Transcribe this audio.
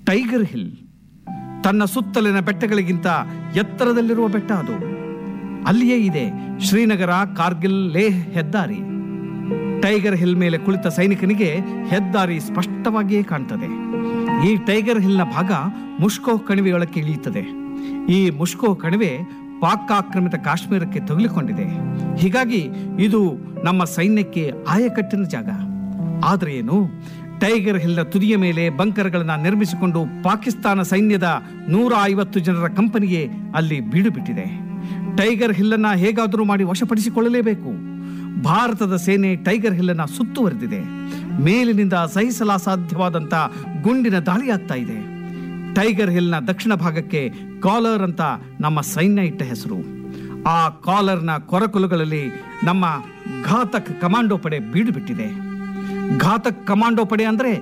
tiger hill ತನ್ನ ಸುತ್ತಲಿನ ಬೆಟ್ಟಗಳಿಗಿಂತ ಎತ್ತರದಲ್ಲಿರುವ ಬೆಟ್ಟ ಅದು ಅಲ್ಲಿಯೇ ಇದೆ ಶ್ರೀನಗರ ಕಾರ್ಗಿಲ್ ಲೇಹ್ ಹೆದ್ದಾರಿ ಟೈಗರ್ ಹಿಲ್ ಮೇಲೆ ಕುಳಿತ ಸೈನಿಕನಿಗೆ ಹೆದ್ದಾರಿ ಸ್ಪಷ್ಟವಾಗಿಯೇ ಕಾಣ್ತದೆ ಈ ಟೈಗರ್ ಹಿಲ್ನ ಭಾಗ ಮುಷ್ಕೋ ಕಣಿವೆಯೊಳಕ್ಕೆ ಇಳಿಯುತ್ತದೆ ಈ ಮುಷ್ಕೋ ಕಣಿವೆ ಪಾಕ್ ಆಕ್ರಮಿತ ಕಾಶ್ಮೀರಕ್ಕೆ ತಗುಲಿಕೊಂಡಿದೆ ಹೀಗಾಗಿ ಇದು ನಮ್ಮ ಸೈನ್ಯಕ್ಕೆ ಆಯಕಟ್ಟಿನ ಜಾಗ ಆದ್ರೆ ಏನು ಟೈಗರ್ ಹಿಲ್ನ ತುದಿಯ ಮೇಲೆ ಬಂಕರ್ಗಳನ್ನ ನಿರ್ಮಿಸಿಕೊಂಡು ಪಾಕಿಸ್ತಾನ ಸೈನ್ಯದ ನೂರ ಐವತ್ತು ಜನರ ಕಂಪನಿಗೆ ಅಲ್ಲಿ ಬೀಡು ಬಿಟ್ಟಿದೆ ಟೈಗರ್ ಹಿಲ್ಲನ್ನ ಹೇಗಾದರೂ ಮಾಡಿ ವಶಪಡಿಸಿಕೊಳ್ಳಲೇಬೇಕು ಭಾರತದ ಸೇನೆ ಟೈಗರ್ ಹಿಲ್ಲನ್ನ ಸುತ್ತುವರೆದಿದೆ ಮೇಲಿನಿಂದ ಸಹಿಸಲಾಸಾಧ್ಯವಾದಂತ ಗುಂಡಿನ ದಾಳಿ ಆಗ್ತಾ ಇದೆ ಟೈಗರ್ ಹಿಲ್ನ ದಕ್ಷಿಣ ಭಾಗಕ್ಕೆ ಕಾಲರ್ ಅಂತ ನಮ್ಮ ಸೈನ್ಯ ಇಟ್ಟ ಹೆಸರು ಆ ಕಾಲರ್ನ ಕೊರಕುಲುಗಳಲ್ಲಿ ನಮ್ಮ ಘಾತಕ್ ಕಮಾಂಡೋ ಪಡೆ ಬೀಡು ಬಿಟ್ಟಿದೆ ಘಾತಕ್ ಕಮಾಂಡೋ ಪಡೆ ಅಂದ್ರೆ